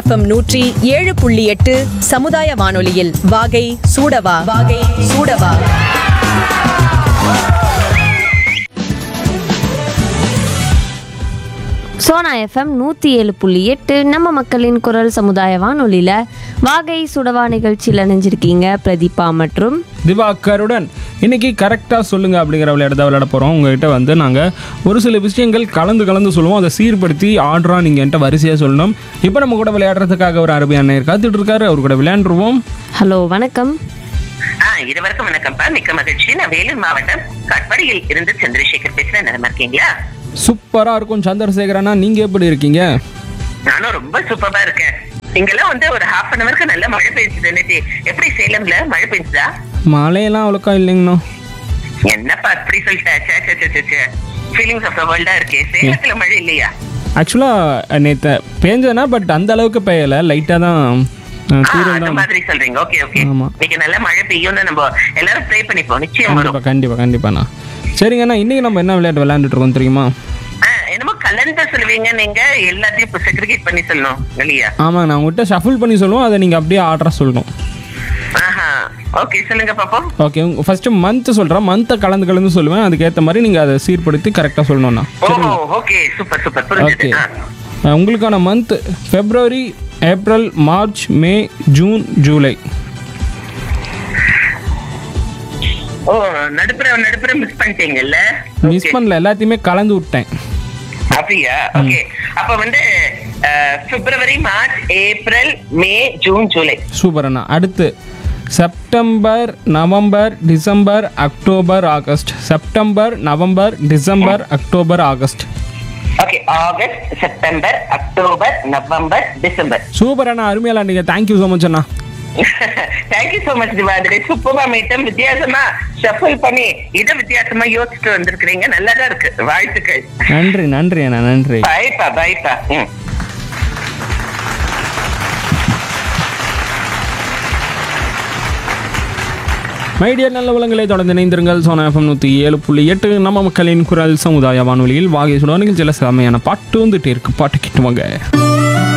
FM நூற்றி ஏழு புள்ளி எட்டு சமுதாய வானொலியில் வாகை சூடவா வாகை சூடவா சோனா எஃப்எம் நூற்றி ஏழு புள்ளி எட்டு நம்ம மக்களின் குரல் சமுதாய வானொலியில் வாகை சுடவா நிகழ்ச்சியில் இணைஞ்சிருக்கீங்க பிரதீபா மற்றும் திவாகருடன் இன்னைக்கு கரெக்டாக சொல்லுங்க அப்படிங்கிற விளையாட்டு தான் விளையாட போகிறோம் உங்ககிட்ட வந்து நாங்கள் ஒரு சில விஷயங்கள் கலந்து கலந்து சொல்லுவோம் அதை சீர்படுத்தி ஆர்டராக நீங்கள் என்கிட்ட வரிசையாக சொல்லணும் இப்போ நம்ம கூட விளையாடுறதுக்காக ஒரு அருமையான நேயர் காத்துட்டு இருக்காரு அவர் கூட விளையாண்டுருவோம் ஹலோ வணக்கம் ஆ இருவருக்கும் வணக்கம்ப்பா மிக்க மகிழ்ச்சி நான் வேலூர் மாவட்டம் கட்படியில் இருந்து சந்திரசேகர் பேசுறேன் நல்லா இருக்கீங்களா சூப்பராக இருக்கும் சந்திரசேகரனா நீங்கள் எப்படி இருக்கீங்க நானும் ரொம்ப சூப்பரா இருக்கேன் இங்கெல்லாம் வந்து ஒரு ஹாஃப் அன் அவருக்கு நல்ல மழை பெய்ஞ்சுது நேத்து எப்படி சேலம்ல மழை பெய்ஞ்சுதா மழையெல்லாம் அவ்வளோக்கா இல்லைங்கண்ணா என்னப்பா அப்படி சொல்லிட்டேன் ஃபீலிங்ஸ் ஆஃப் த வேர்ல்டா இருக்கே சேலத்துல மழை இல்லையா ஆக்சுவலாக நேற்று பேஞ்சதுனா பட் அந்த அளவுக்கு பெய்யலை லைட்டாக தான் ஆ, தூரம் அந்த தான் மாதிரி சொல்றீங்க ஓகே ஓகே ஆமா. இன்னைக்கு நல்ல மழை பெய்யும்னு நம்ம எல்லாரும் ப்ரே பண்ணிப்போம் நிச்சயம் வரும் கண்டிப்பாக கண்டிப்பாக கண்டிப்பாண்ணா சரிங்கண்ணா இன்றைக்கி நம்ம என்ன விளையாட்டு விளையாண்டுட்டு இருக்கோம் தெரியுமா ஆ, என்னமோ கலந்து சொல்லுவீங்க நீங்க எல்லாத்தையும் இப்போ செக்ரிகேட் பண்ணி சொல்லணும் இல்லையா ஆமாம் நான் உங்கள்கிட்ட ஷஃபிள் பண்ணி சொல்லுவோம் அதை நீங்கள் அப்படியே ஆர்டராக சொல்லணும் ஆஹா ஓகே சொல்லுங்க பாப்போம் ஓகே ஃபர்ஸ்ட் மந்த் சொல்கிறேன் மந்த்தை கலந்து கலந்து சொல்லுவேன் அதுக்கேற்ற மாதிரி நீங்கள் அதை சீர்படுத்தி கரெக்டாக சொல்லணும்ண்ணா ஓ ஓகே சூப்பர் சூப்பர் புரிஞ்சுது ஓகே ஆ. உங்களுக்கான month February April March May June July oh நடுப்புற நடுப்புற மிஸ் பண்ணிட்டீங்கல்ல மிஸ் Okay. பண்ணல எல்லாத்தையுமே கலந்து விட்டேன் அப்படியா ஓகே அப்ப வந்து அஹ், February March April May June July super அண்ணா அடுத்து September November December October August September November December October August okay August September October November December super அண்ணா அருமையாக நீங்கள் தேங்க்யூ ஸோ மச் அண்ணா தேங்க்யூ சோ மச் திவாதிரி சூப்பரா மீட்டம் வித்தியாசமா ஷஃபிள் பண்ணி இதை வித்தியாசமா யோசிச்சுட்டு வந்திருக்கிறீங்க நல்லாதான் இருக்கு வாழ்த்துக்கள் நன்றி நன்றி அண்ணா நன்றி பாய்ப்பா பாய்ப்பா ம் மைடியர் நல்ல உலகங்களை தொடர்ந்து இணைந்திருங்கள் சோனா எஃப்எம் நூற்றி ஏழு புள்ளி எட்டு நம்ம மக்களின் குரல் சமுதாய வானொலியில் வாகை சுட நிகழ்ச்சியில் செமையான பாட்டு வந்துட்டே இருக்கு பாட்டு கிட்டுவாங்க